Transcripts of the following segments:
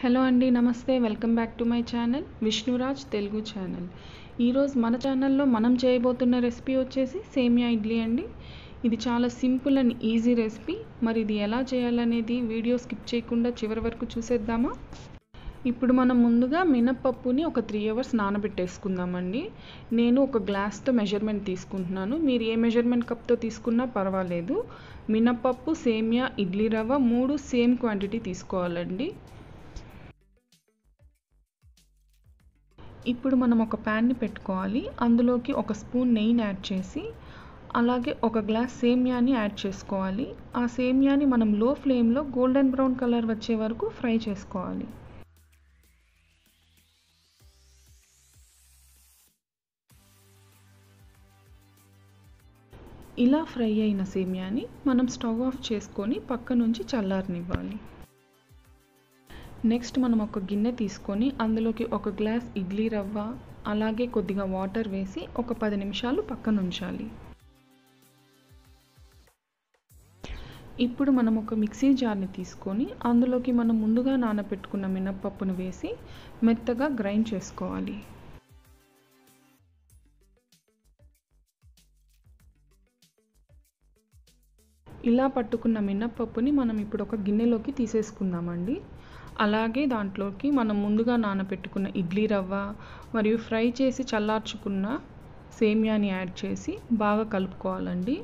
hello అండి నమస్తే welcome back to my channel Vishnuraj Telugu channel ఈరోజు మన ఛానల్లో మనం చేయబోతున్న రెసిపీ వచ్చేసి సేమియా ఇడ్లీ అండి ఇది చాలా సింపుల్ అండ్ ఈజీ రెసిపీ మరి ఇది ఎలా చేయాలనేది వీడియో స్కిప్ చేయకుండా చివరి వరకు చూసేద్దామా ఇప్పుడు మనం ముందుగా మినప్పప్పుని ఒక త్రీ అవర్స్ నానబెట్టేసుకుందామండి నేను ఒక గ్లాస్తో మెజర్మెంట్ తీసుకుంటున్నాను మీరు ఏ మెజర్మెంట్ కప్తో తీసుకున్నా పర్వాలేదు మినప్పప్పు సేమియా ఇడ్లీ రవ్వ మూడు సేమ్ క్వాంటిటీ తీసుకోవాలండి ఇప్పుడు మనం ఒక ప్యాన్ని పెట్టుకోవాలి అందులోకి ఒక స్పూన్ నెయ్యిని యాడ్ చేసి అలాగే ఒక గ్లాస్ సేమియాని యాడ్ చేసుకోవాలి ఆ సేమియాని మనం లో ఫ్లేమ్లో గోల్డెన్ బ్రౌన్ కలర్ వచ్చే వరకు ఫ్రై చేసుకోవాలి ఇలా ఫ్రై అయిన సేమియాని మనం స్టవ్ ఆఫ్ చేసుకొని పక్క నుంచి చల్లారనివ్వాలి నెక్స్ట్ మనం ఒక గిన్నె తీసుకొని అందులోకి ఒక గ్లాస్ ఇడ్లీ రవ్వ అలాగే కొద్దిగా వాటర్ వేసి ఒక పది నిమిషాలు పక్కన ఉంచాలి ఇప్పుడు మనం ఒక మిక్సీ జార్ని తీసుకొని అందులోకి మనం ముందుగా నానబెట్టుకున్న మినప్పప్పును వేసి మెత్తగా గ్రైండ్ చేసుకోవాలి ఇలా పట్టుకున్న మినప్పప్పుని మనం ఇప్పుడు ఒక గిన్నెలోకి తీసేసుకుందామండి అలాగే దాంట్లోకి మనం ముందుగా నానబెట్టుకున్న ఇడ్లీ రవ్వ మరియు ఫ్రై చేసి చల్లార్చుకున్న సేమియాని యాడ్ చేసి బాగా కలుపుకోవాలండి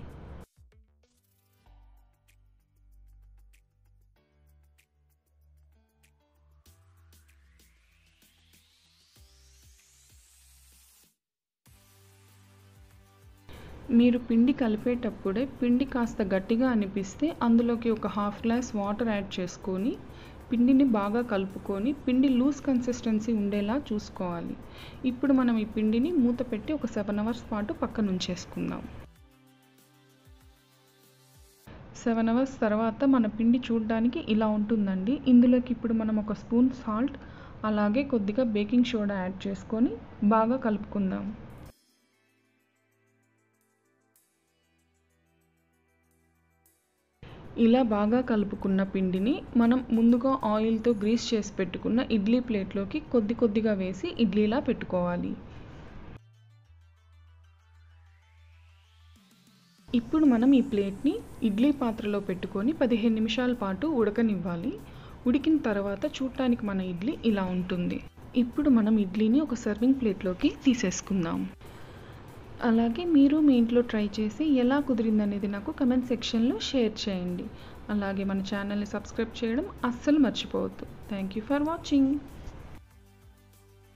మీరు పిండి కలిపేటప్పుడే పిండి కాస్త గట్టిగా అనిపిస్తే అందులోకి ఒక హాఫ్ గ్లాస్ వాటర్ యాడ్ చేసుకొని పిండిని బాగా కలుపుకొని పిండి లూజ్ కన్సిస్టెన్సీ ఉండేలా చూసుకోవాలి ఇప్పుడు మనం ఈ పిండిని మూత పెట్టి ఒక సెవెన్ అవర్స్ పాటు పక్కన ఉంచేసుకుందాం సెవెన్ అవర్స్ తర్వాత మన పిండి చూడడానికి ఇలా ఉంటుందండి ఇందులోకి ఇప్పుడు మనం ఒక స్పూన్ సాల్ట్ అలాగే కొద్దిగా బేకింగ్ సోడా యాడ్ చేసుకొని బాగా కలుపుకుందాం ఇలా బాగా కలుపుకున్న పిండిని మనం ముందుగా ఆయిల్తో గ్రీస్ చేసి పెట్టుకున్న ఇడ్లీ ప్లేట్లోకి కొద్ది కొద్దిగా వేసి ఇడ్లీలా పెట్టుకోవాలి ఇప్పుడు మనం ఈ ప్లేట్ని ఇడ్లీ పాత్రలో పెట్టుకొని పదిహేను నిమిషాల పాటు ఉడకనివ్వాలి ఉడికిన తర్వాత చూడటానికి మన ఇడ్లీ ఇలా ఉంటుంది ఇప్పుడు మనం ఇడ్లీని ఒక సర్వింగ్ ప్లేట్లోకి తీసేసుకుందాం అలాగే మీరు మీ ఇంట్లో ట్రై చేసి ఎలా కుదిరిందనేది నాకు కమెంట్ సెక్షన్లో షేర్ చేయండి అలాగే మన ఛానల్ని సబ్స్క్రైబ్ చేయడం అస్సలు మర్చిపోవద్దు థ్యాంక్ యూ ఫర్ వాచింగ్